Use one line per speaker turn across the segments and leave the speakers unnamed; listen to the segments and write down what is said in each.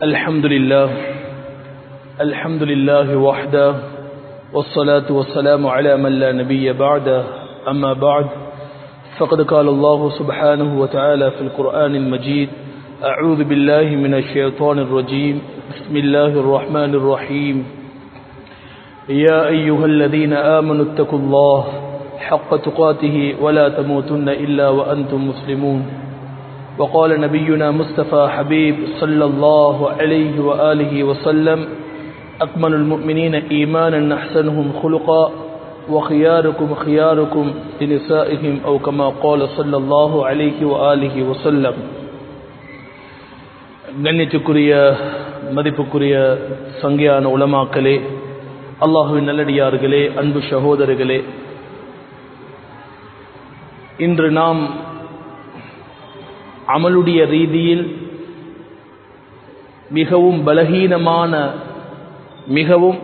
الحمد لله الحمد لله وحده والصلاة والسلام على من لا نبي بعده أما بعد فقد قال الله سبحانه وتعالى في القرآن المجيد أعوذ بالله من الشيطان الرجيم بسم الله الرحمن الرحيم يا أيها الذين آمنوا اتقوا الله حق تقاته ولا تموتن إلا وأنتم مسلمون وقال نبينا مصطفى حبيب صلى الله عليه وآله وسلم أكمل المؤمنين إيمانا أحسنهم خلقا وخياركم خياركم لنسائهم أو كما قال صلى الله عليه وآله وسلم கண்ணியத்துக்குரிய மதிப்புக்குரிய சங்கியான உலமாக்களே அல்லாஹுவின் நல்லடியார்களே அன்பு சகோதரர்களே இன்று நாம் அமலுடைய ரீதியில் மிகவும் பலகீனமான மிகவும்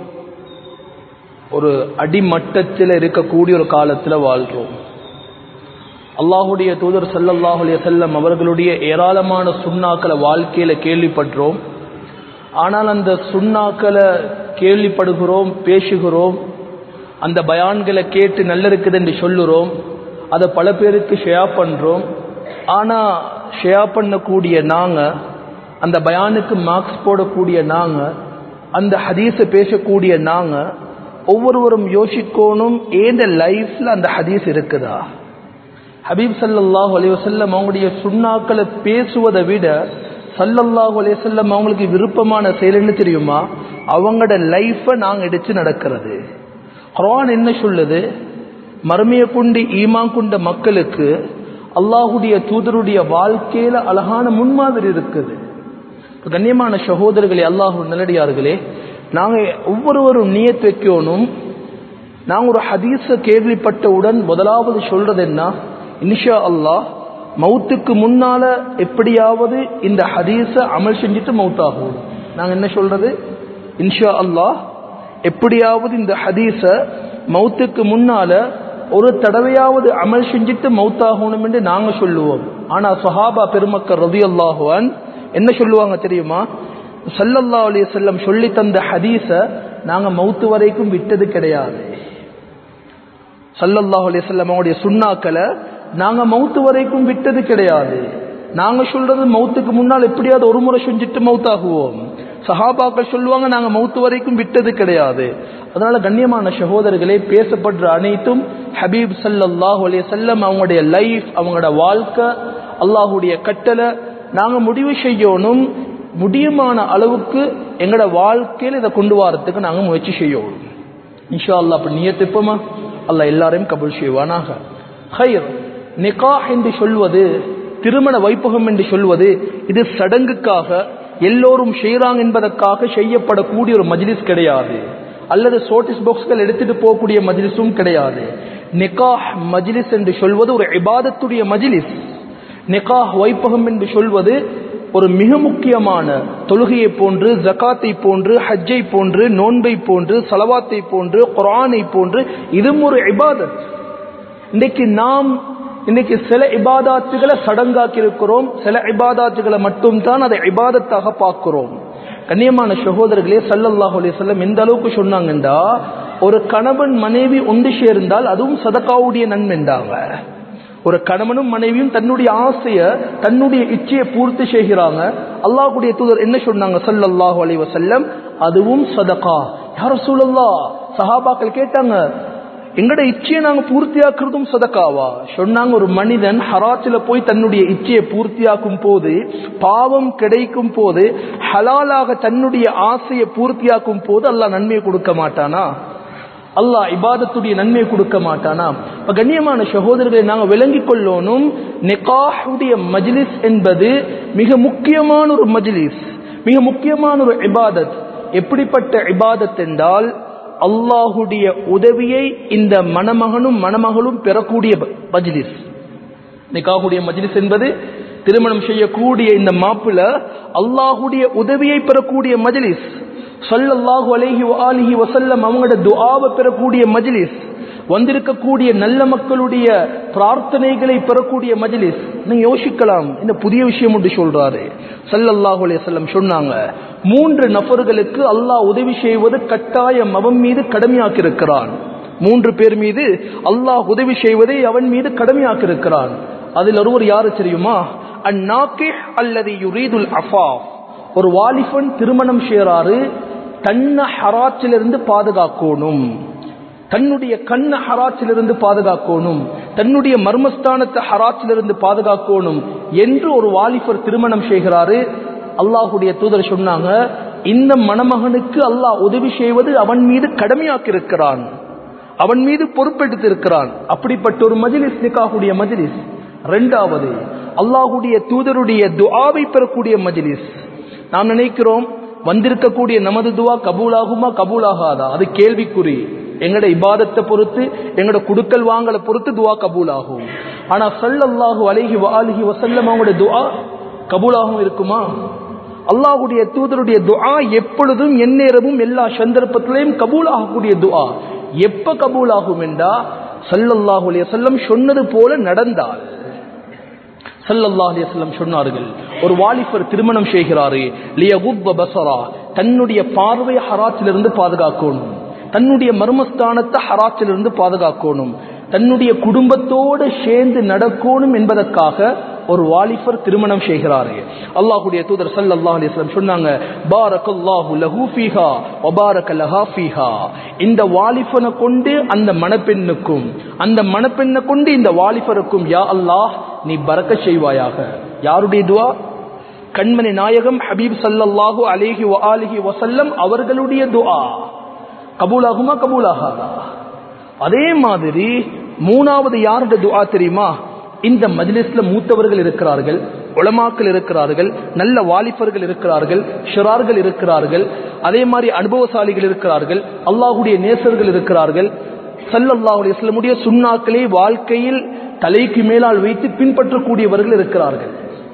ஒரு அடிமட்டத்தில் இருக்கக்கூடிய ஒரு காலத்தில் வாழ்கிறோம் அல்லாஹுடைய தூதர் சல்லல்லாஹுடைய செல்லம் அவர்களுடைய ஏராளமான சுண்ணாக்களை வாழ்க்கையில கேள்விப்படுறோம் ஆனால் அந்த சுண்ணாக்களை கேள்விப்படுகிறோம் பேசுகிறோம் அந்த பயான்களை கேட்டு நல்ல இருக்குது என்று சொல்லுறோம் அதை பல பேருக்கு ஷேர் பண்ணுறோம் ஆனால் ஷேர் பண்ணக்கூடிய நாங்கள் அந்த பயானுக்கு மார்க்ஸ் போடக்கூடிய நாங்கள் அந்த ஹதீஸை பேசக்கூடிய நாங்கள் ஒவ்வொருவரும் யோசிக்கணும் ஏந்த லைஃப்பில் அந்த ஹதீஸ் இருக்குதா ஹபீப் சல்லாஹ் அலைவசல்லம் அவங்களுடைய சுண்ணாக்களை பேசுவதை விட சல்லல்லாஹு அலைவசல்லம் அவங்களுக்கு விருப்பமான செயல் என்ன தெரியுமா அவங்களோட லைஃப்பை நாங்கள் எடுத்து நடக்கிறது குரான் என்ன சொல்லுது மறுமையை கொண்டு ஈமா கொண்ட மக்களுக்கு அல்லாஹுடைய தூதருடைய வாழ்க்கையில அழகான முன்மாதிரி இருக்குது கண்ணியமான சகோதரர்களே அல்லாஹு நல்லடியார்களே நாங்கள் ஒவ்வொருவரும் நியத் வைக்கணும் நாங்கள் ஒரு ஹதீஸ கேள்விப்பட்டவுடன் முதலாவது சொல்றது என்ன இன்ஷா அல்லாஹ் மவுத்துக்கு முன்னால எப்படியாவது இந்த ஹதீஸ அமல் செஞ்சுட்டு மவுத்தாகும் நாங்கள் என்ன சொல்றது இன்ஷா அல்லாஹ் எப்படியாவது இந்த ஹதீஸ மவுத்துக்கு முன்னால ஒரு தடவையாவது அமல் செஞ்சுட்டு மவுத்தாகணும் என்று நாங்க சொல்லுவோம் ஆனா சஹாபா பெருமக்கள் ரதி அல்லாஹுவான் என்ன சொல்லுவாங்க தெரியுமா சல்லல்லா அலி செல்லம் சொல்லி தந்த ஹதீஸ நாங்க மவுத்து வரைக்கும் விட்டது கிடையாது சல்லல்லாஹ் அலி செல்லம் அவங்களுடைய சுண்ணாக்களை நாங்க மவுத்து வரைக்கும் விட்டது கிடையாது நாங்க சொல்றது மவுத்துக்கு முன்னால் எப்படியாவது ஒரு முறை செஞ்சுட்டு மவுத்தாகுவோம் சஹாபாக்கள் சொல்லுவாங்க நாங்க மவுத்து வரைக்கும் விட்டது கிடையாது அதனால கண்ணியமான சகோதரர்களே பேசப்படுற அனைத்தும் ஹபீப் சல்லாஹூ அலி செல்லம் அவங்களுடைய லைஃப் அவங்களோட வாழ்க்கை அல்லாஹுடைய கட்டளை நாங்க முடிவு செய்யணும் முடியுமான அளவுக்கு எங்களோட வாழ்க்கையில் இதை கொண்டு வரத்துக்கு நாங்க முயற்சி செய்யணும் இன்ஷா அல்லா அப்படி நியத்திப்போமா அல்ல எல்லாரையும் கபுல் செய்வானாக ஹைர் நிகா என்று சொல்வது திருமண வைப்பகம் என்று சொல்வது இது சடங்குக்காக எல்லோரும் செய்கிறாங்க என்பதற்காக செய்யப்படக்கூடிய ஒரு மஜ்லிஸ் கிடையாது அல்லது சோட்டிஸ் பாக்ஸ்கள் எடுத்துட்டு போகக்கூடிய மஜ்லிஸும் கிடையாது நிகாஹ் மஜ்லிஸ் என்று சொல்வது ஒரு இபாதத்துடைய மஜ்லிஸ் நிகாஹ் வைப்பகம் என்று சொல்வது ஒரு மிக முக்கியமான தொழுகையை போன்று ஜக்காத்தை போன்று ஹஜ்ஜை போன்று நோன்பை போன்று சலவாத்தை போன்று குரானை போன்று இதுவும் ஒரு இபாதத் இன்றைக்கு நாம் இன்னைக்கு சில இபாதாத்துகளை சடங்காக்கி இருக்கிறோம் சில இபாதாத்துகளை மட்டும்தான் அதை இபாதத்தாக பார்க்கிறோம் கண்ணியமான சகோதரர்களே சல்லல்லாஹு அலி சொல்லம் எந்த அளவுக்கு சொன்னாங்கண்டா ஒரு கணவன் மனைவி ஒன்று சேர்ந்தால் அதுவும் சதக்காவுடைய நன்மைண்டாங்க ஒரு கணவனும் மனைவியும் தன்னுடைய ஆசைய தன்னுடைய இச்சையை பூர்த்தி செய்கிறாங்க அல்லாஹுடைய தூதர் என்ன சொன்னாங்க சல்லல்லாஹு அலி வசல்லம் அதுவும் சதகா யார சூழல்லா சஹாபாக்கள் கேட்டாங்க எங்கட இச்சையை நாங்க பூர்த்தியாக்குறதும் சதக்காவா சொன்னாங்க ஒரு மனிதன் ஹராச்சில போய் தன்னுடைய இச்சையை பூர்த்தியாக்கும் போது பாவம் கிடைக்கும் போது ஹலாலாக தன்னுடைய ஆசையை பூர்த்தியாக்கும் போது அல்லாஹ் நன்மையை கொடுக்க மாட்டானா அல்லாஹ் இபாதத்துடைய நன்மையை கொடுக்க மாட்டானா இப்ப கண்ணியமான சகோதரர்களை நாங்க விளங்கிக் கொள்ளணும் நிகாஹுடைய மஜ்லிஸ் என்பது மிக முக்கியமான ஒரு மஜ்லிஸ் மிக முக்கியமான ஒரு இபாதத் எப்படிப்பட்ட இபாதத் என்றால் அல்லாஹுடைய உதவியை இந்த மணமகனும் மணமகளும் பெறக்கூடிய மஜ்லிஸ் நிகாஹுடைய மஜ்லிஸ் என்பது திருமணம் செய்யக்கூடிய இந்த மாப்பிள்ள அல்லாஹுடைய உதவியை பெறக்கூடிய மஜ்லிஸ் சொல்லல்லாஹு அலைஹி ஆலிஹி வசல்லம் அவங்களோட துஆவை பெறக்கூடிய மஜ்லிஸ் வந்திருக்கக்கூடிய நல்ல மக்களுடைய பிரார்த்தனைகளை பெறக்கூடிய மஜ்லிஸ் நீங்க யோசிக்கலாம் இந்த புதிய விஷயம் ஒன்று சொல்றாரு சல்லல்லாஹு அலைஹி வஸல்லம் சொன்னாங்க மூன்று நபர்களுக்கு அல்லாஹ் உதவி செய்வது கட்டாயம் அவன் மீது கடமையாக்கி இருக்கிறான் மூன்று பேர் மீது அல்லாஹ் உதவி செய்வதை அவன் மீது கடமையாக்கி இருக்கிறான் அதில் ஒருவர் யாரு தெரியுமா அந்நாக்கி அல்லது யுரீதுல் அஃபாஃப் ஒரு வாலிபன் திருமணம் செய்யறாரு தன்னை ஹராத்திலிருந்து பாதுகாக்கணும் தன்னுடைய கண்ண ஹராத்திலிருந்து பாதுகாக்கணும் தன்னுடைய மர்மஸ்தானத்தை ஹராத்திலிருந்து பாதுகாக்கணும் என்று ஒரு வாலிபர் திருமணம் செய்கிறாரு அல்லாஹுடைய தூதர் சொன்னாங்க இந்த மணமகனுக்கு அல்லாஹ் உதவி செய்வது அவன் மீது கடமையாக்கி இருக்கிறான் அவன் மீது பொறுப்பெடுத்து இருக்கிறான் அப்படிப்பட்ட ஒரு மஜிலிஸ் நிக்காகுடைய மஜிலிஸ் ரெண்டாவது அல்லாஹுடைய தூதருடைய துஆவை பெறக்கூடிய மஜிலிஸ் நாம் நினைக்கிறோம் வந்திருக்கக்கூடிய நமது துவா கபூலாகுமா கபூலாகாதா அது கேள்விக்குறி எங்கட இபாதத்தை பொறுத்து எங்கட குடுக்கல் வாங்கலை பொறுத்து துவா கபூலாகும் ஆனா சல்லல்லாஹு அலைஹி வாலிஹி வசல்லம் அவங்களுடைய துவா கபூலாகும் இருக்குமா அல்லாஹுடைய தூதருடைய துஆ எப்பொழுதும் எந்நேரமும் எல்லா சந்தர்ப்பத்திலையும் கபூலாகக்கூடிய துஆ எப்ப கபூலாகும் என்றா சல்லல்லாஹு அலைஹி வஸல்லம் சொன்னது போல நடந்தால் சல்லல்லாஹு அலைஹி வஸல்லம் சொன்னார்கள் ஒரு வாலிபர் திருமணம் செய்கிறாரு லியகுப்ப பஸரா தன்னுடைய பார்வை ஹராத்திலிருந்து பாதுகாக்கணும் தன்னுடைய மர்மஸ்தானத்தை ஹராத்திலிருந்து பாதுகாக்கணும் தன்னுடைய குடும்பத்தோடு சேர்ந்து நடக்கணும் என்பதற்காக ஒரு வாலிபர் திருமணம் செய்கிறாரு அல்லாஹ்வுடைய தூதர் ஸல்லல்லாஹு அலைஹி வஸல்லம் சொன்னாங்க பாரக்கல்லாஹு லஹு ஃபீஹா வ பாரக லஹா ஃபீஹா இந்த வாலிபனை கொண்டு அந்த மணப்பெண்ணுக்கும் அந்த மணப்பெண்ணை கொண்டு இந்த வாலிபருக்கும் யா அல்லாஹ் நீ பரக்க செய்வாயாக யாருடைய துவா கண்மணி நாயகம் ஹபீப் ஸல்லல்லாஹு அலைஹி வ ஆலிஹி வஸல்லம் அவர்களுடைய துஆ கபூலாகுமா கபூலாகாதா அதே மாதிரி மூணாவது யாருடைய துஆ தெரியுமா இந்த மஜ்லிஸ்ல மூத்தவர்கள் இருக்கிறார்கள் உளமாக்கள் இருக்கிறார்கள் நல்ல வாலிபர்கள் இருக்கிறார்கள் ஷிரார்கள் இருக்கிறார்கள் அதே மாதிரி அனுபவசாலிகள் இருக்கிறார்கள் அல்லாஹுடைய நேசர்கள் இருக்கிறார்கள் சல்லல்லாஹு அலைஹி வஸல்லமுடைய சுண்ணாக்களை வாழ்க்கையில் தலைக்கு மேலால் வைத்து பின்பற்றக்கூடியவர்கள் இருக்கிறார்கள்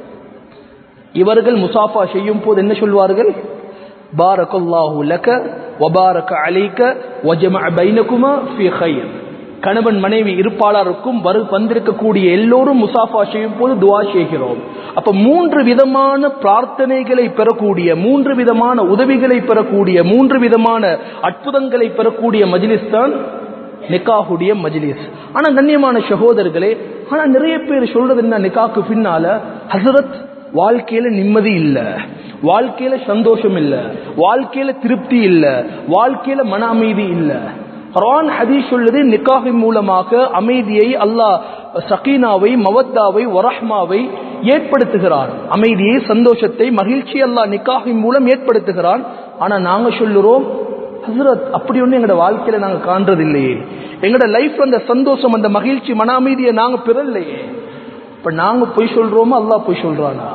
இவர்கள் முசாஃபா செய்யும் போது என்ன சொல்வார்கள் பாரக்கல்லாஹு லக வபாரக அலைக்க வஜமஅ பைனகுமா ஃபீ கைர் கணவன் மனைவி இருப்பாளருக்கும் வரு வந்திருக்கக்கூடிய எல்லோரும் முசாஃபா செய்யும் போது துவா செய்கிறோம் அப்ப மூன்று விதமான பிரார்த்தனைகளை பெறக்கூடிய மூன்று விதமான உதவிகளை பெறக்கூடிய மூன்று விதமான அற்புதங்களை பெறக்கூடிய மஜ்லிஸ் தான் நிக்காஹுடைய மஜ்லிஸ் ஆனா கண்ணியமான சகோதரர்களே ஆனா நிறைய பேர் சொல்றது என்ன நிக்காக்கு பின்னால ஹசரத் வாழ்க்கையில நிம்மதி இல்ல வாழ்க்கையில சந்தோஷம் இல்ல வாழ்க்கையில திருப்தி இல்ல வாழ்க்கையில மன அமைதி இல்ல குர்ஆன் ஹதீஸ் சொல்லுது நிக்காஹின் மூலமாக அமைதியை அல்லாஹ் சகீனாவை மவத்தாவை வரஹ்மாவை ஏற்படுத்துகிறான் அமைதியை சந்தோஷத்தை மகிழ்ச்சி அல்லாஹ் நிக்காஹின் மூலம் ஏற்படுத்துகிறான் ஆனா நாங்க சொல்லுறோம் ஹசரத் அப்படி ஒண்ணு எங்களோட வாழ்க்கையில நாங்க காண்றது இல்லையே எங்களோட லைஃப் அந்த சந்தோஷம் அந்த மகிழ்ச்சி மன அமைதியை நாங்க பெறலையே இப்ப நாங்க பொய் சொல்றோமா அல்லாஹ் பொய் சொல்றானா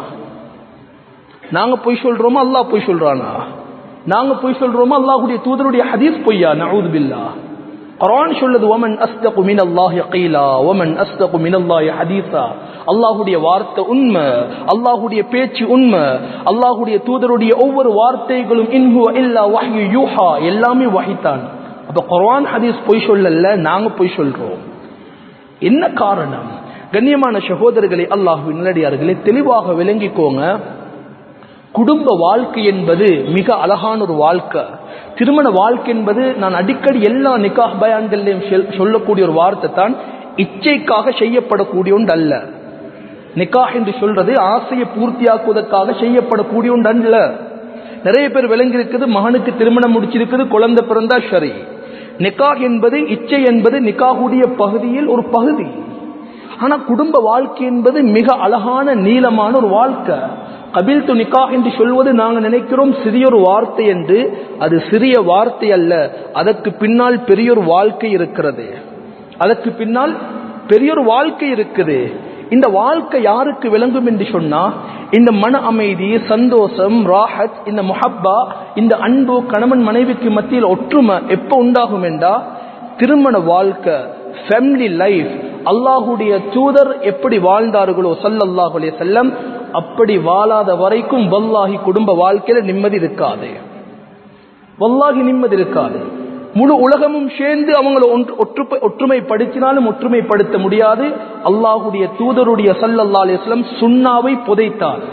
நாங்க பொய் சொல்றோமா அல்லாஹ் பொய் சொல்றானா நாங்க பொய் சொல்றோமா அல்லாஹ்வுடைய தூதருடைய ஹதீஸ் பொய்யா நஊது பில்லாஹ் குர்ஆன் சொல்லுது வமன் அஸ்தகு மினல்லாஹி கீலா வமன் அஸ்தகு மினல்லாஹி ஹதீஸா அல்லாஹ்வுடைய வார்த்தை உண்மை அல்லாஹ்வுடைய பேச்சு உண்மை அல்லாஹ்வுடைய தூதருடைய ஒவ்வொரு வார்த்தைகளும் இன்ஹு இல்லா வஹ்யு யூஹா எல்லாமே வஹிதான் அப்ப குர்ஆன் ஹதீஸ் பொய் சொல்லல நாங்க பொய் சொல்றோம் என்ன காரணம் கண்ணியமான சகோதரர்களை அல்லாஹுவின் நல்லடியார்களே தெளிவாக விளங்கிக்கோங்க குடும்ப வாழ்க்கை என்பது மிக அழகான ஒரு வாழ்க்கை திருமண வாழ்க்கை என்பது நான் அடிக்கடி எல்லா நிக்காஹ் பயான்களையும் சொல்லக்கூடிய ஒரு வார்த்தை தான் இச்சைக்காக செய்யப்படக்கூடிய ஒன்று அல்ல நிக்காஹ் என்று சொல்றது ஆசையை பூர்த்தியாக்குவதற்காக செய்யப்படக்கூடிய ஒன்று அல்ல நிறைய பேர் விளங்கி இருக்குது மகனுக்கு திருமணம் முடிச்சிருக்குது குழந்தை பிறந்தா சரி நிக்காஹ் என்பது இச்சை என்பது நிக்காஹுடைய பகுதியில் ஒரு பகுதி ஆனா குடும்ப வாழ்க்கை என்பது மிக அழகான நீளமான ஒரு வாழ்க்கை கபில் து நிக்கா என்று சொல்வது நாங்கள் நினைக்கிறோம் சிறிய ஒரு வார்த்தை என்று அது சிறிய வார்த்தை அல்ல அதற்கு பின்னால் பெரிய ஒரு வாழ்க்கை இருக்கிறது அதற்கு பின்னால் பெரிய ஒரு வாழ்க்கை இருக்குது இந்த வாழ்க்கை யாருக்கு விளங்கும் என்று சொன்னா இந்த மன அமைதி சந்தோஷம் ராஹத் இந்த முஹப்பா இந்த அன்பு கணவன் மனைவிக்கு மத்தியில் ஒற்றுமை எப்ப உண்டாகும் என்றா திருமண வாழ்க்கை ஃபேமிலி லைஃப் அல்லாஹுடைய தூதர் எப்படி வாழ்ந்தார்களோ சல்லல்லாஹு அலைஹி செல்லம் அப்படி வாழாத வரைக்கும் வல்லாஹி குடும்ப வாழ்க்கையில நிம்மதி இருக்காது வல்லாஹி நிம்மதி இருக்காது முழு உலகமும் சேர்ந்து அவங்களை ஒன்று ஒற்றுமை ஒற்றுமைப்படுத்தினாலும் ஒற்றுமைப்படுத்த முடியாது அல்லாஹுடைய தூதருடைய சல்லல்லா அலிஸ்லம் சுண்ணாவை புதைத்தார்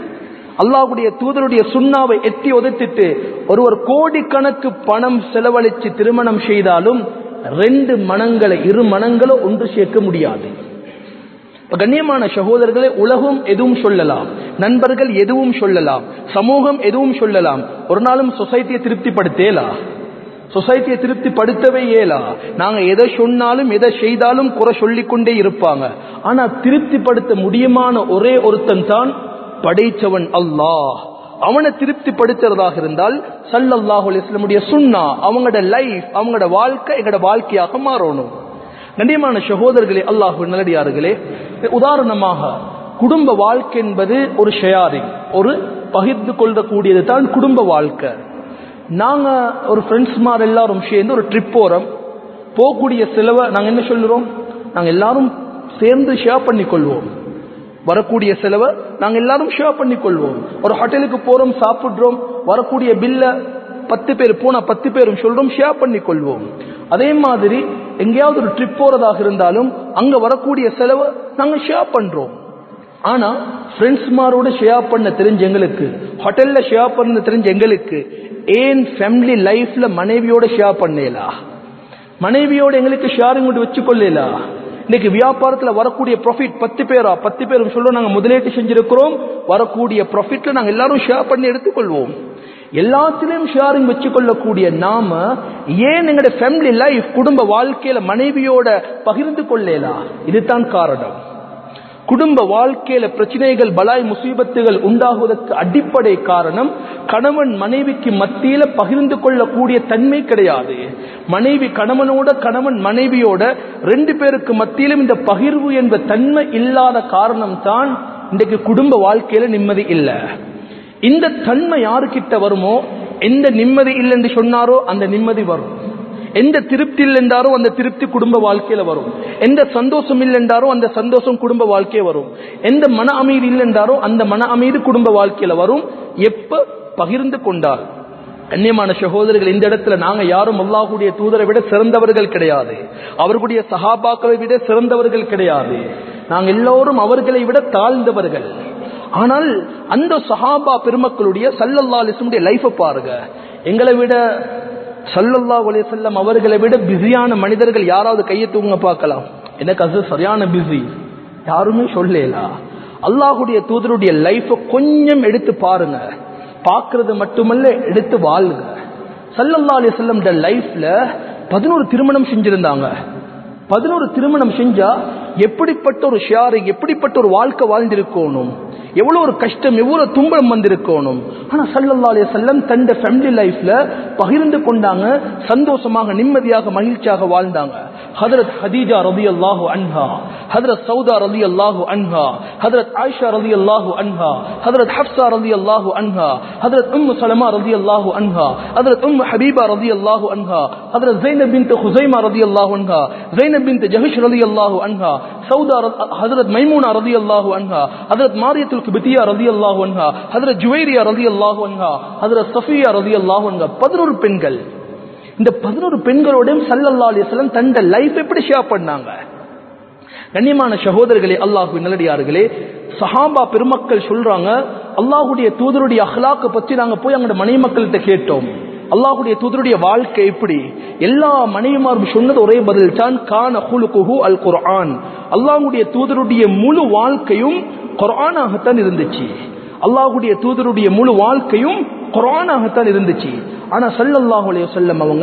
அல்லாஹுடைய தூதருடைய சுண்ணாவை எட்டி உதைத்திட்டு ஒருவர் கோடிக்கணக்கு பணம் செலவழித்து திருமணம் செய்தாலும் ரெண்டு மனங்களை இரு மனங்களை ஒன்று சேர்க்க முடியாது கண்ணியமான சகோதரர்களே உலகம் எதுவும் சொல்லலாம் நண்பர்கள் எதுவும் சொல்லலாம் சமூகம் எதுவும் சொல்லலாம் ஒரு நாளும் சொசைட்டியை திருப்திப்படுத்தேலா சொசைட்டியை திருப்திப்படுத்தவே இயலா நாங்க எதை சொன்னாலும் எதை செய்தாலும் குறை சொல்லிக்கொண்டே இருப்பாங்க ஆனா திருப்திப்படுத்த முடியுமான ஒரே ஒருத்தன் தான் படைச்சவன் அல்லாஹ் அவனை திருப்திப்படுத்துறதாக இருந்தால் சல்லல்லாஹு இஸ்லமுடைய சுண்ணா அவங்களோட லைஃப் அவங்களோட வாழ்க்கை எங்களோட வாழ்க்கையாக மாறணும் கண்ணியமான சகோதரர்களே அல்லாஹு நல்லடியார்களே உதாரணமாக குடும்ப வாழ்க்கை என்பது ஒரு ஷேரிங் ஒரு பகிர்ந்து கொள்ளக்கூடியது தான் குடும்ப வாழ்க்கை நாங்க ஒரு ஃப்ரெண்ட்ஸ் மாதிரி எல்லாரும் சேர்ந்து ஒரு ட்ரிப் போறோம் போகக்கூடிய செலவை நாங்க என்ன சொல்லுறோம் நாங்க எல்லாரும் சேர்ந்து ஷேர் பண்ணி கொள்வோம் வரக்கூடிய செலவை நாங்க எல்லாரும் ஷேர் பண்ணி கொள்வோம் ஒரு ஹோட்டலுக்கு போறோம் சாப்பிடுறோம் வரக்கூடிய பில்ல பத்து பேர் போனா பத்து பேரும் சொல்றோம் ஷேர் பண்ணி கொள்வோம் அதே மாதிரி எங்கேயாவது ஒரு ட்ரிப் போறதாக இருந்தாலும் அங்க வரக்கூடிய செலவை நாங்க ஷேர் பண்றோம் ஆனா ஃப்ரெண்ட்ஸ்மாரோட ஷேர் பண்ண தெரிஞ்ச எங்களுக்கு ஹோட்டல்ல ஷேர் பண்ண தெரிஞ்ச எங்களுக்கு ஏன் ஃபேமிலி லைஃப்ல மனைவியோட ஷேர் பண்ணலாம் மனைவியோட எங்களுக்கு ஷேரிங் கொண்டு வச்சுக்கொள்ளலா இன்னைக்கு வியாபாரத்துல வரக்கூடிய ப்ராஃபிட் பத்து பேரா பத்து பேரும் சொல்றோம் நாங்க முதலீட்டு செஞ்சிருக்கிறோம் வரக்கூடிய ப்ராஃபிட்ல நாங்க எல்லாரும் ஷேர் பண்ணி எடுத்துக்கொள்வோம் எல்லாத்திலையும் ஷேரிங் வச்சுக்கொள்ளக்கூடிய நாம ஏன் எங்களுடைய ஃபேமிலி லைஃப் குடும்ப வாழ்க்கையில மனைவியோட பகிர்ந்து கொள்ளலாம் இதுதான் காரணம் குடும்ப வாழ்க்கையில பிரச்சனைகள் பலாய் முசீபத்துகள் உண்டாகுவதற்கு அடிப்படை காரணம் கணவன் மனைவிக்கு மத்தியில பகிர்ந்து கொள்ளக்கூடிய தன்மை கிடையாது மனைவி கணவனோட கணவன் மனைவியோட ரெண்டு பேருக்கு மத்தியிலும் இந்த பகிர்வு என்ற தன்மை இல்லாத காரணம் தான் இன்றைக்கு குடும்ப வாழ்க்கையில நிம்மதி இல்லை இந்த தன்மை யாருக்கிட்ட வருமோ எந்த நிம்மதி இல்லை என்று சொன்னாரோ அந்த நிம்மதி வரும் எந்த திருப்தி இல்லை என்றாரோ அந்த திருப்தி குடும்ப வாழ்க்கையில வரும் எந்த சந்தோஷம் இல்லை என்றாரோ அந்த சந்தோஷம் குடும்ப வாழ்க்கைய வரும் எந்த மன அமைதி இல்லை என்றாரோ அந்த மன அமைதி குடும்ப வாழ்க்கையில வரும் எப்ப பகிர்ந்து கொண்டால் கண்ணியமான சகோதரர்கள் இந்த இடத்துல நாங்க யாரும் அல்லாஹுடைய தூதரை விட சிறந்தவர்கள் கிடையாது அவர்களுடைய சகாபாக்களை விட சிறந்தவர்கள் கிடையாது நாங்க எல்லோரும் அவர்களை விட தாழ்ந்தவர்கள் ஆனால் அந்த சஹாபா பெருமக்களுடைய சல்லல்லா அலிஸ்முடைய லைஃபை பாருங்க எங்களை விட சல்லல்லா அலி செல்லம் அவர்களை விட பிஸியான மனிதர்கள் யாராவது கையை தூங்க பார்க்கலாம் எனக்கு அது சரியான பிஸி யாருமே சொல்லலா அல்லாஹுடைய தூதருடைய லைஃபை கொஞ்சம் எடுத்து பாருங்க பார்க்கறது மட்டுமல்ல எடுத்து வாழுங்க சல்லல்லா அலி செல்லம் லைஃப்ல பதினோரு திருமணம் செஞ்சிருந்தாங்க பதினோரு திருமணம் செஞ்சா எப்படிப்பட்ட ஒரு ஷேரிங் எப்படிப்பட்ட ஒரு வாழ்க்கை வாழ்ந்திருக்கணும் எவ்வளவு ஒரு கஷ்டம் எவ்வளவு துன்பம் வந்திருக்கணும் ஆனா சல்லல்லா அலைய செல்லம் தந்த ஃபேமிலி லைஃப்ல பகிர்ந்து கொண்டாங்க சந்தோஷமாக நிம்மதியாக மகிழ்ச்சியாக வாழ்ந்தாங்க ஹதரத் ஹதீஜா ரதி அல்லாஹு அன்ஹா ஹதரத் சவுதா ரதி அல்லாஹு அன்ஹா ஹதரத் ஆயிஷா ரதி அல்லாஹு அன்ஹா ஹதரத் ஹப்சா ரதி அல்லாஹு அன்ஹா ஹதரத் உம்மு சலமா ரதி அல்லாஹு அன்ஹா ஹதரத் உம்மு ஹபீபா ரதி அல்லாஹு அன்ஹா ஹதரத் ஜைனப் பின்த் ஹுசைமா ரதி அல்லாஹு அன்ஹா ஜைனப் பின்த் ஜஹஷ் ரதி அல்லாஹு அன்ஹா சவுதா ஹதரத் மைமூனா ரதி அல்லாஹு அன்ஹா ஹதரத் மாரியத்துல் கிபித்தியா ரதி அல்லாஹு அன்ஹா ஹதரத் ஜுவைரியா ரதி அல்லாஹு அன்ஹா ஹதரத் சஃபியா ரதி அல்லாஹு அன்ஹா பதினோரு பெண்கள் இந்த பதினோரு பெண்களோடையும் சல்லல்லா அலிஸ்லாம் தந்த லைஃப் எப்படி ஷேர் பண்ணாங்க கண்ணியமான சகோதரர்களே அல்லாஹு நல்லடியார்களே சஹாபா பெருமக்கள் சொல்றாங்க அல்லாஹுடைய தூதருடைய அஹ்லாக்க பத்தி நாங்க போய் அங்க மனைவி மக்கள்கிட்ட கேட்டோம் அல்லாஹுடைய தூதருடைய வாழ்க்கை எப்படி எல்லா மனைவிமாரும் சொன்னது ஒரே பதில் தான் கான குலுகுஹு அல் குர்ஆன் அல்லாஹுடைய தூதருடைய முழு வாழ்க்கையும் குர்ஆனாகத்தான் இருந்துச்சு அல்லாஹுடைய தூதருடைய முழு வாழ்க்கையும் குரானாகத்தான் இருந்துச்சு ஆனா சல்லல்லாஹு அலைஹி வஸல்லம் அவங்க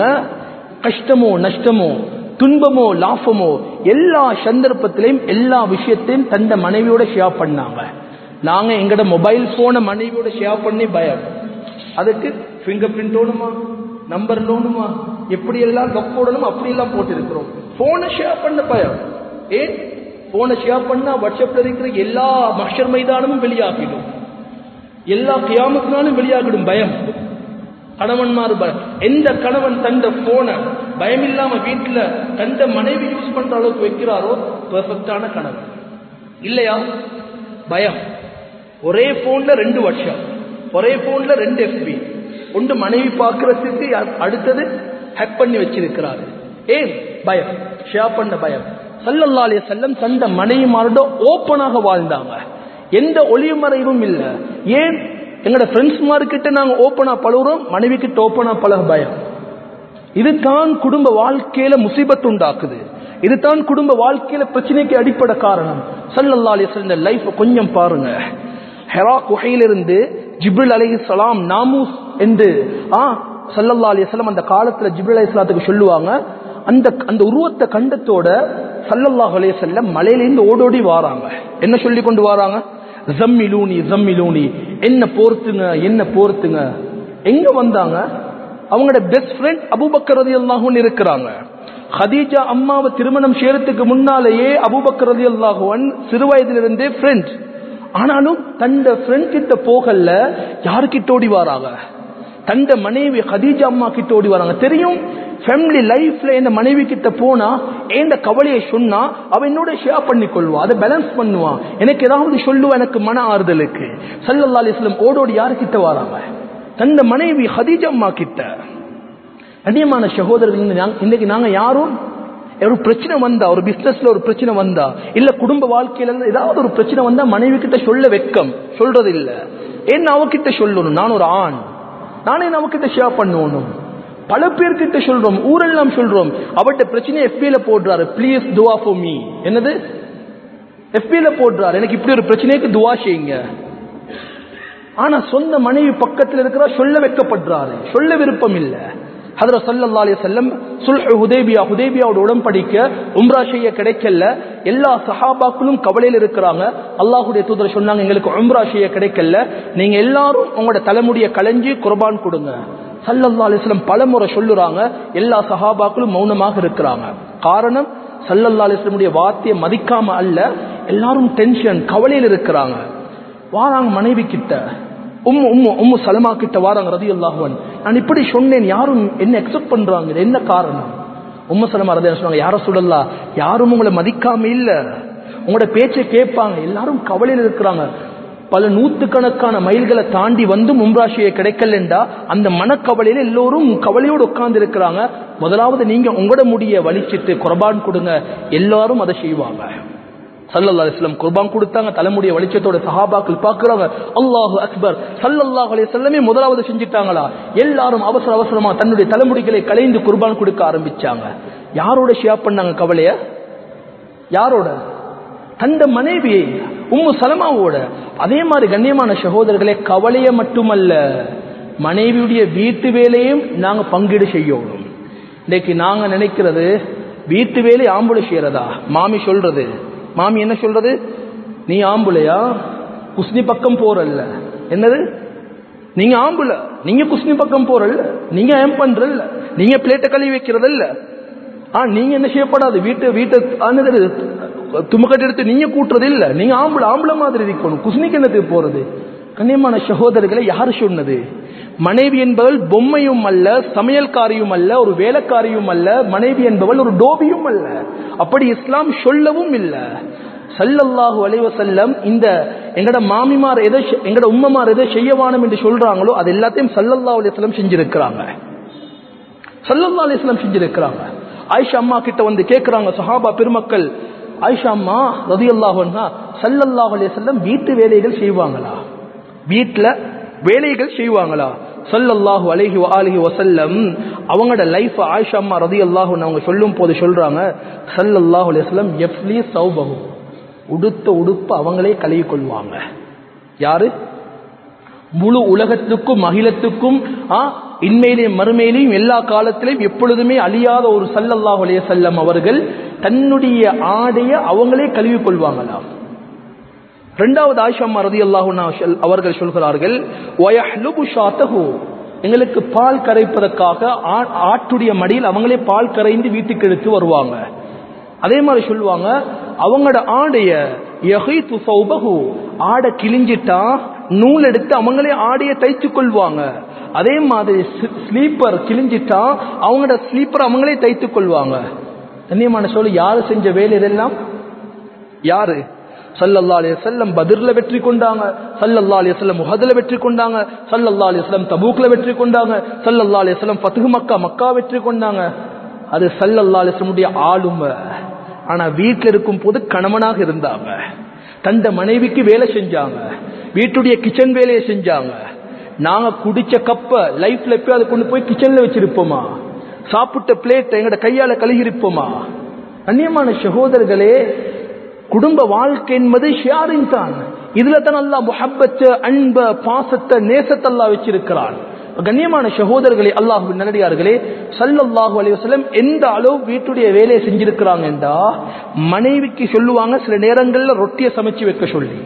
கஷ்டமோ நஷ்டமோ துன்பமோ லாபமோ எல்லா சந்தர்ப்பத்திலையும் எல்லா விஷயத்தையும் தந்த மனைவியோட ஷேர் பண்ணாங்க நாங்க எங்கட மொபைல் போனை மனைவியோட ஷேர் பண்ணி பயம் அதுக்கு பிங்கர் பிரிண்ட் ஓடுமா நம்பர் லோனுமா எப்படி எல்லாம் லொக் போடணும் அப்படி எல்லாம் போட்டு இருக்கிறோம் போனை ஷேர் பண்ண பயம் ஏன் போனை ஷேர் பண்ணா வாட்ஸ்அப்ல இருக்கிற எல்லா மஷர் மைதானமும் வெளியாகிடும் எல்லா கியாமத்தினாலும் வெளியாகிடும் பயம் கணவன்மார் பயம் எந்த கணவன் தந்த போனை பயம் இல்லாம வீட்டுல தந்த மனைவி யூஸ் பண்ற அளவுக்கு வைக்கிறாரோ பெர்ஃபெக்டான கணவன் இல்லையா பயம் ஒரே போன்ல ரெண்டு வருஷம் ஒரே போன்ல ரெண்டு எஃபி ஒன்று மனைவி பார்க்கறதுக்கு அடுத்தது ஹேக் பண்ணி வச்சிருக்கிறாரு ஏன் பயம் ஷேர் பண்ண பயம் சல்லல்லா அலைஹி வஸல்லம் தந்த மனைவிமாரோட ஓப்பனாக வாழ்ந்தாங்க எந்த ஒளிமறைவும் இல்ல ஏன் எங்களோட ஃப்ரெண்ட்ஸ் கிட்ட நாங்க ஓப்பனா பழகுறோம் மனைவி கிட்ட ஓப்பனா பழக பயம் இதுதான் குடும்ப வாழ்க்கையில முசீபத் உண்டாக்குது இதுதான் குடும்ப வாழ்க்கையில பிரச்சனைக்கு அடிப்படை காரணம் சல்லல்லா அலிஸ்ல லைஃப் கொஞ்சம் பாருங்க ஹெரா குகையிலிருந்து ஜிப்ரில் அலைஹி சலாம் நாமூஸ் என்று ஆ சல்லல்லா அலிஸ்லாம் அந்த காலத்துல ஜிப்ரில் அலி இஸ்லாத்துக்கு சொல்லுவாங்க அந்த அந்த உருவத்தை கண்டத்தோட சல்லல்லாஹு அலைஹி வஸல்லம் மலையிலிருந்து ஓடோடி வாராங்க என்ன சொல்லி கொண்டு வாராங்க ஜம்மிலூனி ஜம்மிலூனி என்ன போர்த்துங்க என்ன போர்த்துங்க எங்க வந்தாங்க அவங்களோட பெஸ்ட் ஃப்ரெண்ட் அபூபக்கர் ரலியல்லாஹு இருக்கிறாங்க ஹதீஜா அம்மாவை திருமணம் செய்யறதுக்கு முன்னாலேயே அபூபக்கர் ரலியல்லாஹு சிறு வயதிலிருந்தே ஃப்ரெண்ட் ஆனாலும் தந்த ஃப்ரெண்ட் கிட்ட போகல யாருக்கிட்ட ஓடி வராங்க தந்த மனைவி ஹதீஜா அம்மா கிட்ட ஓடி வராங்க தெரியும் ஃபேமிலி லைஃப்ல இந்த மனைவி கிட்ட போனா ஏந்த கவலையை சொன்னா அவ என்னோட ஷேர் பண்ணி கொள்வா அதை பேலன்ஸ் பண்ணுவான் எனக்கு ஏதாவது சொல்லுவா எனக்கு மன ஆறுதலுக்கு சல்லல்லா அலிஸ்லம் ஓடோடி யாருக்கிட்ட வராங்க தந்த மனைவி ஹதீஜா அம்மா கிட்ட கண்ணியமான சகோதரர்கள் இன்னைக்கு நாங்க யாரும் ஒரு பிரச்சனை வந்தா ஒரு பிசினஸ்ல ஒரு பிரச்சனை வந்தா இல்ல குடும்ப வாழ்க்கையில ஏதாவது ஒரு பிரச்சனை வந்தா மனைவி கிட்ட சொல்ல வெக்கம் சொல்றது இல்ல ஏன் அவகிட்ட சொல்லணும் நான் ஒரு ஆண் நானே அவகிட்ட ஷேர் பண்ணணும் பல பேர்கிட்ட சொல்றோம் ஊரெல்லாம் சொல்றோம் அவட்ட பிரச்சனை எஃபில போடுறாரு ப்ளீஸ் துவா ஃபார் மீ என்னது எஃபில போடுறாரு எனக்கு இப்படி ஒரு பிரச்சனைக்கு துவா செய்யுங்க ஆனா சொந்த மனைவி பக்கத்தில் இருக்கிறா சொல்ல வைக்கப்படுறாரு சொல்ல விருப்பம் இல்ல ஹதர சல்லல்லா அலைஹி வஸல்லம் சுல்ஹ் ஹுதைபியா ஹுதைபியாவோட உடன்படிக்க உம்ரா செய்ய கிடைக்கல எல்லா சஹாபாக்களும் கவலையில் இருக்கிறாங்க அல்லாஹ்வுடைய தூதர் சொன்னாங்க எங்களுக்கு உம்ரா செய்ய கிடைக்கல நீங்க எல்லாரும் உங்களோட தலைமுடிய களைஞ்சி குர்பான் கொடுங்க சல்லல்லா அலிஸ்லம் பலமுறை சொல்லுறாங்க எல்லா சஹாபாக்களும் மௌனமாக இருக்கிறாங்க காரணம் சல்லல்லா அலிஸ்லமுடைய வார்த்தையை மதிக்காம அல்ல எல்லாரும் டென்ஷன் கவலையில் இருக்கிறாங்க வாராங்க மனைவி கிட்ட உம்மு உம்மு உம்மு சலமா கிட்ட வாராங்க ரதி அல்லாஹுவன் நான் இப்படி சொன்னேன் யாரும் என்ன எக்ஸெப்ட் பண்றாங்க இது என்ன காரணம் உம்மு சலமா ரதி சொன்னாங்க யார சொல்லலா யாரும் உங்களை மதிக்காம இல்ல உங்களோட பேச்சை கேட்பாங்க எல்லாரும் கவலையில் இருக்கிறாங்க பல நூத்துக்கணக்கான மைல்களை தாண்டி வந்து மும்ராசியை கிடைக்கலண்டா அந்த மனக்கவலையில எல்லோரும் கவலையோடு உட்கார்ந்து இருக்கிறாங்க முதலாவது நீங்க உங்களோட முடிய வலிச்சிட்டு குர்பான் கொடுங்க எல்லாரும் அதை செய்வாங்க சல்லல்லா அலிஸ்லாம் குர்பான் கொடுத்தாங்க தலைமுடிய வெளிச்சத்தோட சஹாபாக்கள் பார்க்கிறாங்க அல்லாஹு அக்பர் சல்லல்லாஹு அலைஹி முதலாவது செஞ்சிட்டாங்களா எல்லாரும் அவசர அவசரமா தன்னுடைய தலைமுடிகளை கலைந்து குர்பான் கொடுக்க ஆரம்பிச்சாங்க யாரோட ஷேர் பண்ணாங்க கவலைய யாரோட தந்த மனைவி உம்மு சலமாவோட அதே மாதிரி கண்ணியமான சகோதரர்களே கவலைய மட்டுமல்ல மனைவியுடைய வீட்டு வேலையும் நாங்க பங்கீடு செய்யணும் இன்னைக்கு நாங்க நினைக்கிறது வீட்டு வேலை ஆம்புல செய்யறதா மாமி சொல்றது மாமி என்ன சொல்றது நீ ஆம்புலையா குஸ்னி பக்கம் போறல்ல என்னது நீங்க ஆம்புல நீங்க குஸ்னி பக்கம் போறல்ல நீங்க ஏம் பண்றல்ல நீங்க பிளேட்டை கழுவி வைக்கிறதல்ல ஆ நீங்க என்ன செய்யப்படாது வீட்டை வீட்டை துமக்கட்டு எடுத்து நீங்க கூட்டுறது இல்ல நீங்க ஆம்பளை ஆம்பளை மாதிரி இருக்கணும் குஸ்னிக்கு என்னத்துக்கு போறது கண்ணியமான சகோதரர்களை யாரு சொன்னது மனைவி என்பவள் பொம்மையும் அல்ல சமையல்காரியும் அல்ல ஒரு வேலைக்காரியும் அல்ல மனைவி என்பவள் ஒரு டோபியும் அல்ல அப்படி இஸ்லாம் சொல்லவும் இல்லை சல்லல்லாஹு அலைவ செல்லம் இந்த எங்கட மாமிமார் எதை எங்கட உம்மமார் எதை செய்யவானம் என்று சொல்றாங்களோ அது எல்லாத்தையும் சல்லல்லா அலிஸ்லம் செஞ்சிருக்கிறாங்க சல்லல்லா அலிஸ்லம் செஞ்சிருக்கிறாங்க ஆயிஷா அம்மா கிட்ட வந்து கேட்கிறாங்க சஹாபா பெருமக்கள் ஆயிஷா அம்மா ரதி அல்லாஹா சல்லல்லாஹு அலிஸ்லம் வீட்டு வேலைகள் செய்வாங்களா வீட்டுல வேலைகள் செய்வாங்களா சல்லல்லாஹு அலைஹி அலிஹி வசல்லம் அவங்களோட லைஃப் ஆயிஷா அம்மா ரதி அல்லாஹு அவங்க சொல்லும் போது சொல்றாங்க சல்லல்லாஹு அலிஸ்லம் எஃப்லி சௌபகு உடுத்த உடுப்பு அவங்களே கழுவி கொள்வாங்க யாரு முழு உலகத்துக்கும் மகிழத்துக்கும் இன்மையிலையும் மறுமையிலையும் எல்லா காலத்திலையும் எப்பொழுதுமே அழியாத ஒரு சல்லல்லாஹு அலைய செல்லம் அவர்கள் தன்னுடைய ஆடைய அவங்களே கழுவி கொள்வாங்களாம் இரண்டாவது ஆயிஷா ரதி அல்லாஹு அவர்கள் சொல்கிறார்கள் எங்களுக்கு பால் கரைப்பதற்காக ஆட்டுடைய மடியில் அவங்களே பால் கரைந்து வீட்டுக்கு எடுத்து வருவாங்க அதே மாதிரி சொல்லுவாங்க அவங்களோட ஆடைய ஆடை கிழிஞ்சிட்டா நூல் எடுத்து அவங்களே ஆடைய தைச்சு கொள்வாங்க அதே மாதிரி ஸ்லீப்பர் கிழிஞ்சிட்டா அவங்களோட ஸ்லீப்பர் அவங்களே தைத்து கொள்வாங்க கண்ணியமான சொல்லு யாரு செஞ்ச வேலை இதெல்லாம் யாரு சல்லல்லா அலைஹி வஸல்லம் பத்ர்ல வெற்றி கொண்டாங்க சல்லல்லா அலைஹி வஸல்லம் உஹதுல வெற்றி கொண்டாங்க சல்லல்லா அலைஹி வஸல்லம் தபூக்ல வெற்றி கொண்டாங்க சல்லல்லா அலைஹி வஸல்லம் ஃபத்ஹு மக்கா மக்கா வெற்றி கொண்டாங்க அது சல்லல்லா அலைஹி வஸல்லமுடைய ஆளுமை ஆனா வீட்டில் இருக்கும் போது கணவனாக இருந்தாங்க தந்த மனைவிக்கு வேலை செஞ்சாங்க வீட்டுடைய கிச்சன் வேலையை செஞ்சாங்க நாங்க குடிச்ச கப்ப லைஃப்ல எப்பயும் அதை கொண்டு போய் கிச்சன்ல வச்சிருப்போமா சாப்பிட்ட பிளேட் எங்கட கையால கழுகிருப்போமா அந்நியமான சகோதரர்களே குடும்ப வாழ்க்கை என்பது ஷேரிங் தான் இதுல தான் அல்லா முஹப்பத்தை அன்ப பாசத்தை நேசத்தை அல்லா வச்சிருக்கிறான் கண்ணியமான சகோதரர்களே அல்லாஹு நல்லடியார்களே சல்லல்லாஹு அலைஹி வஸல்லம் எந்த அளவு வீட்டுடைய வேலையை செஞ்சிருக்கிறாங்க என்றா மனைவிக்கு சொல்லுவாங்க சில நேரங்கள்ல ரொட்டியை சமைச்சு வைக்க சொல்லி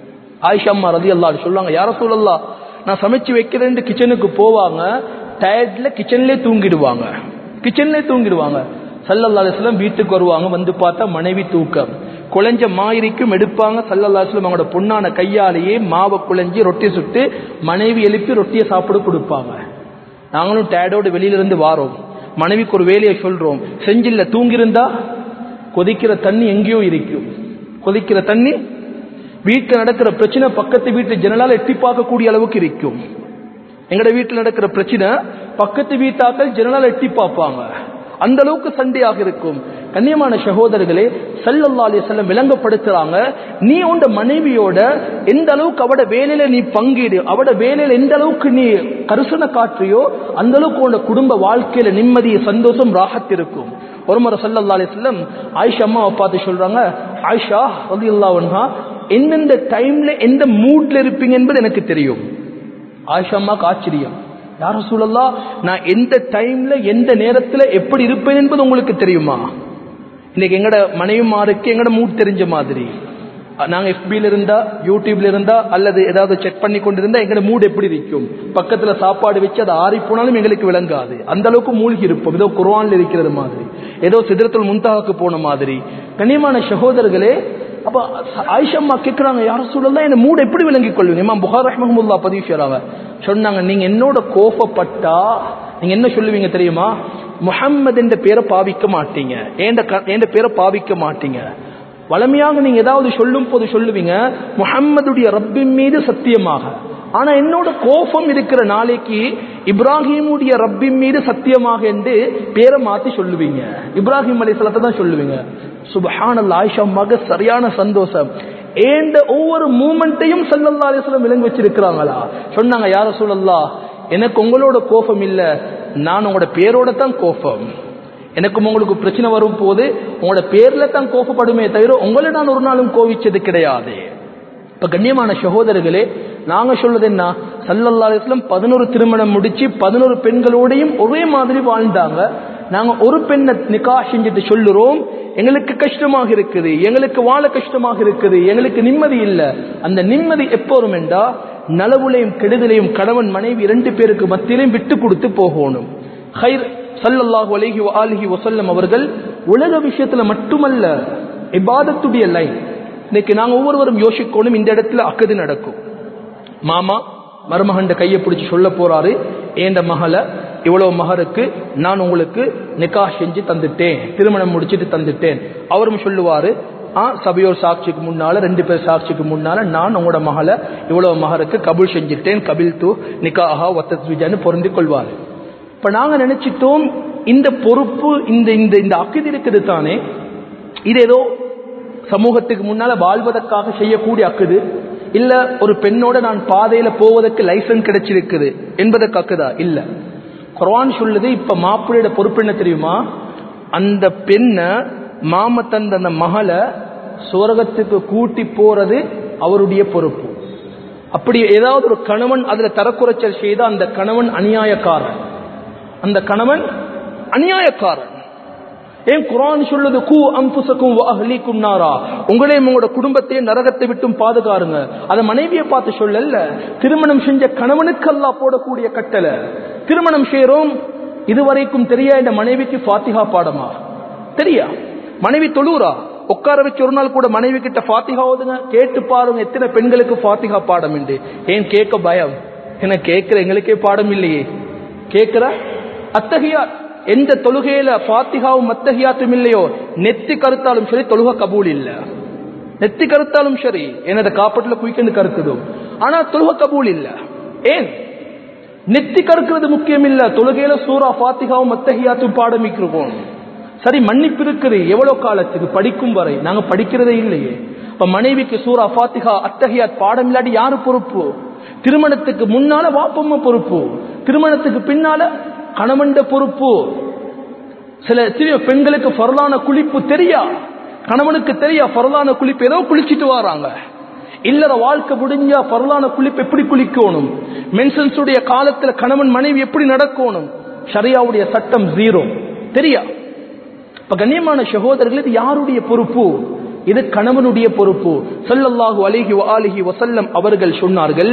ஆயிஷா அம்மா ரதி அல்லா சொல்லுவாங்க யார சொல்லலாம் நான் சமைச்சு வைக்கிறேன் கிச்சனுக்கு போவாங்க டயர்ட்ல கிச்சன்லேயே தூங்கிடுவாங்க கிச்சன்லேயே தூங்கிடுவாங்க சல்லல்லா அலிஸ்லாம் வீட்டுக்கு வருவாங்க வந்து பார்த்தா மனைவி தூக்கம் குழஞ்ச மாயிரிக்கும் எடுப்பாங்க சல்லல்லா அலிஸ்லாம் அவங்களோட பொண்ணான கையாலேயே மாவை குழஞ்சி ரொட்டி சுட்டு மனைவி எழுப்பி ரொட்டியை சாப்பிட கொடுப்பாங்க நாங்களும் டயர்டோடு வெளியில இருந்து வாரோம் மனைவிக்கு ஒரு வேலையை சொல்றோம் செஞ்சில்ல தூங்கியிருந்தா கொதிக்கிற தண்ணி எங்கேயோ இருக்கும் கொதிக்கிற தண்ணி வீட்டில் நடக்கிற பிரச்சனை பக்கத்து வீட்டு ஜனலால் எட்டி பார்க்கக்கூடிய அளவுக்கு இருக்கும் எங்கட வீட்டில் நடக்கிற பிரச்சனை பக்கத்து வீட்டாக்கள் ஜனலால் எட்டி பார்ப்பாங்க அந்த அளவுக்கு சண்டையாக இருக்கும் கண்ணியமான சகோதரர்களே சல்லல்லா அலிசல்லம் விளங்கப்படுத்துறாங்க நீ உண்ட மனைவியோட எந்த அளவுக்கு அவட வேலையில நீ பங்கீடு அவட வேலையில எந்த அளவுக்கு நீ கருசனை காற்றியோ அந்த அளவுக்கு உன்னோட குடும்ப வாழ்க்கையில நிம்மதி சந்தோஷம் ராகத் இருக்கும் ஒரு முறை சல்லல்லா அலிஸ்லம் ஆயிஷா அம்மாவை பார்த்து சொல்றாங்க ஆயிஷா ரலியல்லாஹு எந்தெந்த டைம்ல எந்த மூட்ல இருப்பீங்க என்பது எனக்கு தெரியும் ஆயிஷா அம்மாக்கு ஆச்சரியம் யாரும் சொல்லலாம் நான் எந்த டைம்ல எந்த நேரத்துல எப்படி இருப்பேன் என்பது உங்களுக்கு தெரியுமா இன்னைக்கு எங்கட மனைவிமாருக்கு எங்கட மூட் தெரிஞ்ச மாதிரி நாங்க எஃபில இருந்தா யூடியூப்ல இருந்தா அல்லது ஏதாவது செக் பண்ணி கொண்டிருந்தா எங்கட மூட் எப்படி இருக்கும் பக்கத்துல சாப்பாடு வச்சு அது ஆறி போனாலும் எங்களுக்கு விளங்காது அந்த அளவுக்கு மூழ்கி இருப்போம் ஏதோ குர்வான்ல இருக்கிறது மாதிரி ஏதோ சிதறத்தில் முன்தாக்கு போன மாதிரி கண்ணியமான சகோதரர்களே அப்ப ஆயிஷம்மா கேட்கிறாங்க யாரும் சொல்லலாம் என்ன மூட எப்படி விளங்கிக் கொள்வீங்க இமாம் புகார் ரஹ்மஹமுல்லா பதிவு செய்றாங்க சொன்னாங்க நீங்க என்னோட கோபப்பட்டா நீங்க என்ன சொல்லுவீங்க தெரியுமா முஹம்மது என்ற பேரை பாவிக்க மாட்டீங்க என்ற பேரை பாவிக்க மாட்டீங்க வளமையாக நீங்க ஏதாவது சொல்லும் போது சொல்லுவீங்க முஹம்மதுடைய ரப்பின் மீது சத்தியமாக ஆனா என்னோட கோபம் இருக்கிற நாளைக்கு இப்ராஹிமுடைய ரப்பின் மீது சத்தியமாக என்று பேரை மாத்தி சொல்லுவீங்க இப்ராஹிம் அலி தான் சொல்லுவீங்க சுபஹானல் ஆயிஷா மக சரியான சந்தோஷம் ஏண்ட ஒவ்வொரு மூமெண்ட்டையும் சல்லல்லா அலிஸ்லாம் விளங்கி வச்சிருக்கிறாங்களா சொன்னாங்க யார சொல்லல்லா எனக்கு உங்களோட கோபம் இல்ல நான் உங்களோட பேரோட தான் கோபம் எனக்கும் உங்களுக்கு பிரச்சனை வரும் போது உங்களோட பேர்ல தான் கோபப்படுமே தவிர உங்களை நான் ஒரு நாளும் கோவிச்சது கிடையாது இப்ப கண்ணியமான சகோதரர்களே நாங்க சொல்றது என்ன சல்லல்லா அலிஸ்லாம் பதினோரு திருமணம் முடிச்சு பதினோரு பெண்களோடையும் ஒரே மாதிரி வாழ்ந்தாங்க நாங்க ஒரு பெண்ணை நிக்கா செஞ்சுட்டு சொல்லுறோம் எங்களுக்கு கஷ்டமாக இருக்குது எங்களுக்கு வாழ கஷ்டமாக இருக்குது எங்களுக்கு நிம்மதி இல்ல அந்த நிம்மதி எப்போதும் என்றா நலவுலையும் கெடுதலையும் கணவன் மனைவி இரண்டு பேருக்கு மத்தியிலையும் விட்டு கொடுத்து போகணும் ஹைர் சல்லல்லாஹு அலைஹி ஆலிஹி வசல்லம் அவர்கள் உலக விஷயத்துல மட்டுமல்ல இபாதத்துடைய லைன் இன்னைக்கு நாங்க ஒவ்வொருவரும் யோசிக்கணும் இந்த இடத்துல அக்கது நடக்கும் மாமா மருமகண்ட கையை பிடிச்சி சொல்ல போறாரு ஏண்ட மகளை இவ்வளவு மகருக்கு நான் உங்களுக்கு நிக்கா செஞ்சு தந்துட்டேன் திருமணம் முடிச்சிட்டு தந்துட்டேன் அவரும் சொல்லுவாரு ஆ சபையோர் சாட்சிக்கு முன்னால ரெண்டு பேர் சாட்சிக்கு முன்னால நான் உங்களோட மகளை இவ்வளவு மகருக்கு கபுல் செஞ்சுட்டேன் கபில் தூ நிக்காஹா ஒத்தத்விஜான்னு பொருந்தி கொள்வாரு இப்ப நாங்க நினைச்சிட்டோம் இந்த பொறுப்பு இந்த இந்த இந்த அக்குது இருக்குது தானே இது ஏதோ சமூகத்துக்கு முன்னால வாழ்வதற்காக செய்யக்கூடிய அக்குது இல்ல ஒரு பெண்ணோட நான் பாதையில போவதற்கு லைசன்ஸ் கிடைச்சிருக்குது என்பதற்கு அக்குதா இல்ல குர்ஆன் சொல்லுது இப்ப மாப்பிள்ளையோட பொறுப்பு என்ன தெரியுமா அந்த பெண்ணை மாம தந்த அந்த மகளை சுவர்க்கத்துக்கு கூட்டி போறது அவருடைய பொறுப்பு அப்படி ஏதாவது ஒரு கணவன் அதுல தரக்குறைச்சல் செய்த அந்த கணவன் அநியாயக்காரன் அந்த கணவன் அநியாயக்காரன் ஏன் குரான் சொல்லுது கூ அம்புசக்கும் அஹ்லிக்கும் நாரா உங்களையும் உங்களோட குடும்பத்தையும் நரகத்தை விட்டும் பாதுகாருங்க அதை மனைவியை பார்த்து சொல்லல திருமணம் செஞ்ச கணவனுக்கு அல்லா போடக்கூடிய கட்டளை திருமணம் செய்யறோம் இதுவரைக்கும் தெரியா இந்த மனைவிக்கு ஃபாத்திகா பாடமா தெரியா மனைவி தொழுறா உட்கார வச்சு ஒரு நாள் கூட மனைவி கிட்ட ஃபாத்திகா ஓதுங்க கேட்டு பாருங்க எத்தனை பெண்களுக்கு ஃபாத்திகா பாடம் உண்டு ஏன் கேட்க பயம் என்ன கேட்கிற எங்களுக்கே பாடம் இல்லையே கேட்கிற அத்தகையா எந்த தொழுகையில பாத்திகாவும் மத்தகையாத்தும் இல்லையோ நெத்தி கருத்தாலும் சரி தொழுக கபூல் இல்ல நெத்தி கருத்தாலும் சரி என்னோட காப்பட்டுல குயிக்கண்டு கருத்துடும் ஆனா தொழுக கபூல் இல்ல ஏன் நெத்தி கருக்கிறது முக்கியம் இல்ல தொழுகையில சூரா பாத்திகாவும் மத்தஹியாத்தும் பாடமிக்கிறோம் சரி மன்னிப்பு இருக்குது எவ்வளவு காலத்துக்கு படிக்கும் வரை நாங்க படிக்கிறதே இல்லையே இப்ப மனைவிக்கு சூரா பாத்திகா அத்தஹியாத் பாடம் இல்லாட்டி யாரு பொறுப்பு திருமணத்துக்கு முன்னால வாப்பம்மா பொறுப்பு திருமணத்துக்கு பின்னால கணவன்ட பொறுப்பு சில சிறிய பெண்களுக்கு பரலான குளிப்பு தெரியா கணவனுக்கு தெரியா பரலான குளிப்பு ஏதோ குளிச்சிட்டு வராங்க இல்லற வாழ்க்கை முடிஞ்சா பரலான குளிப்பு எப்படி குளிக்கணும் மென்சன்ஸுடைய காலத்துல கணவன் மனைவி எப்படி நடக்கணும் ஷரியாவுடைய சட்டம் ஜீரோ தெரியா இப்ப கண்ணியமான சகோதரர்கள் இது யாருடைய பொறுப்பு இது கணவனுடைய பொறுப்பு சொல்லல்லாஹு அலிஹி அலிஹி வசல்லம் அவர்கள் சொன்னார்கள்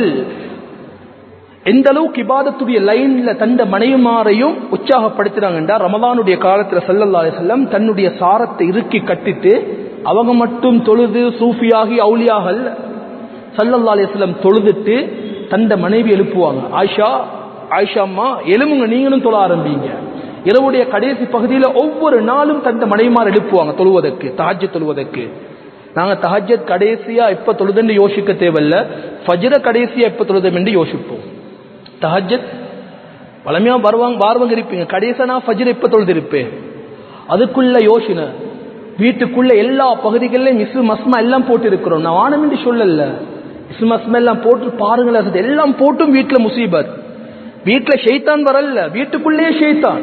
எந்த அளவுக்கு இபாதத்துடைய லைன்ல தந்த மனைவிமாரையும் உற்சாகப்படுத்தினாங்கன்றா ரமதானுடைய காலத்துல சல்லல்லா செல்லம் தன்னுடைய சாரத்தை இறுக்கி கட்டிட்டு அவங்க மட்டும் தொழுது சூஃபியாகி அவுலியாகல் சல்லல்லா அலிஸ்லம் தொழுதுட்டு தந்த மனைவி எழுப்புவாங்க ஆயிஷா ஆயிஷா அம்மா எலும்புங்க நீங்களும் தொழ ஆரம்பிங்க இரவுடைய கடைசி பகுதியில் ஒவ்வொரு நாளும் தந்த மனைவிமார் எழுப்புவாங்க தொழுவதற்கு தஹஜ் தொழுவதற்கு நாங்க தஹஜத் கடைசியா எப்ப தொழுதுன்னு யோசிக்க தேவையில்ல ஃபஜ்ர கடைசியா எப்ப தொழுதும் என்று யோசிப்போம் தஹஜத் வளமையா வருவாங்க வாரவங்க இருப்பீங்க கடைசியா நான் ஃபஜ்ர எப்ப தொழுது இருப்பேன் அதுக்குள்ள யோசனை வீட்டுக்குள்ள எல்லா பகுதிகளிலும் மிஸ் மஸ்மா எல்லாம் போட்டு இருக்கிறோம் நான் வானம் என்று சொல்லல மிஸ் மஸ்மா எல்லாம் போட்டு பாருங்களேன் எல்லாம் போட்டும் வீட்டுல முசீபத் வீட்டுல ஷெய்தான் வரல வீட்டுக்குள்ளேயே ஷெய்தான்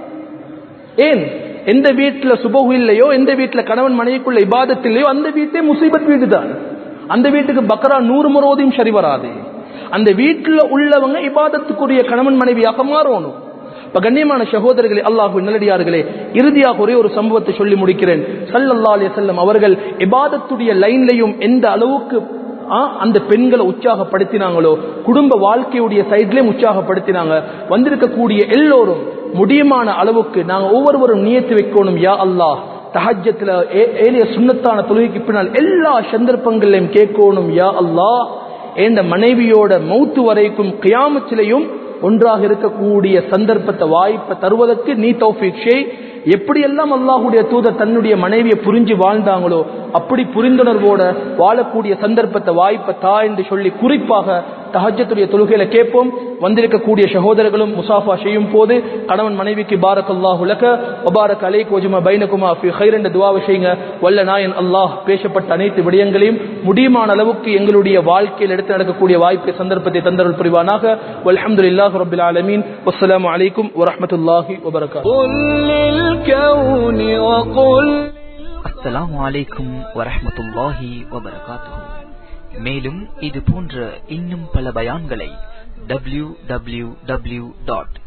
ஏன் எந்த வீட்டுல சுபகு இல்லையோ எந்த வீட்டுல கணவன் மனைவிக்குள்ள இபாதத் இல்லையோ அந்த வீட்டே முசீபத் வீடு தான் அந்த வீட்டுக்கு பக்ரா நூறு முறோதையும் சரி வராது அந்த வீட்டுல உள்ளவங்க இபாதத்துக்குரிய கணவன் மனைவியாக மாறணும் இப்ப கண்ணியமான சகோதரர்களே அல்லாஹு நல்லடியார்களே இறுதியாக ஒரே ஒரு சம்பவத்தை சொல்லி முடிக்கிறேன் சல்லல்லா அலி செல்லம் அவர்கள் இபாதத்துடைய லைன்லையும் எந்த அளவுக்கு அந்த பெண்களை உற்சாகப்படுத்தினாங்களோ குடும்ப வாழ்க்கையுடைய சைட்லயும் உற்சாகப்படுத்தினாங்க வந்திருக்கக்கூடிய எல்லோரும் முடியுமான அளவுக்கு நாங்க ஒவ்வொருவரும் நியத்து வைக்கணும் யா அல்லாஹ் தஹஜத்துல ஏலிய சுண்ணத்தான தொழுகைக்கு பின்னால் எல்லா சந்தர்ப்பங்களையும் கேட்கணும் யா அல்லாஹ் என்ற மனைவியோட மௌத்து வரைக்கும் கியாமச்சிலையும் ஒன்றாக இருக்கக்கூடிய சந்தர்ப்பத்தை வாய்ப்பை தருவதற்கு நீ தௌஃபிக் ஷெய் எப்படியெல்லாம் அல்லாஹுடைய தூதர் தன்னுடைய மனைவியை புரிஞ்சு வாழ்ந்தாங்களோ அப்படி புரிந்துணர்வோட வாழக்கூடிய சந்தர்ப்பத்தை வாய்ப்பை தா என்று சொல்லி குறிப்பாக தஹஜத்துடைய தொழுகையில கேட்போம் வந்திருக்கக்கூடிய சகோதரர்களும் முசாஃபா செய்யும் போது கணவன் மனைவிக்கு பாரக் அல்லாஹ் உலக ஒபாரக் அலை கோஜுமா பைனகுமா ஃபி ஹைர் என்ற துவாவை செய்யுங்க வல்ல நாயன் அல்லாஹ் பேசப்பட்ட அனைத்து விடயங்களையும் முடியுமான அளவுக்கு எங்களுடைய வாழ்க்கையில் எடுத்து நடக்கக்கூடிய வாய்ப்பை சந்தர்ப்பத்தை தந்தருள் புரிவானாக வல்ஹம்துலில்லாஹ் ரபில் ஆலமீன் வஸ்ஸலாமு அலைக்கும் வரஹ்மத்துல்லாஹி வபரகாத்துஹு
الكون وقل
அஸ்ஸலாமு அலைக்கும் வரஹ்மத்துல்லாஹி வபரகாத்துஹு மேலும் இது போன்ற இன்னும் பல பயான்களை W W W dot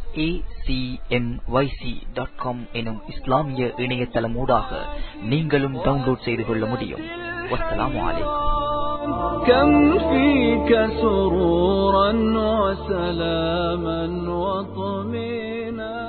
dot com எனும் இஸ்லாமிய இணையதளமூடாக நீங்களும் டவுன்லோட் செய்து கொள்ள முடியும் வஸ்ஸலாமு அலைக்கும்
كم فيك سرورا وسلاما وطمينا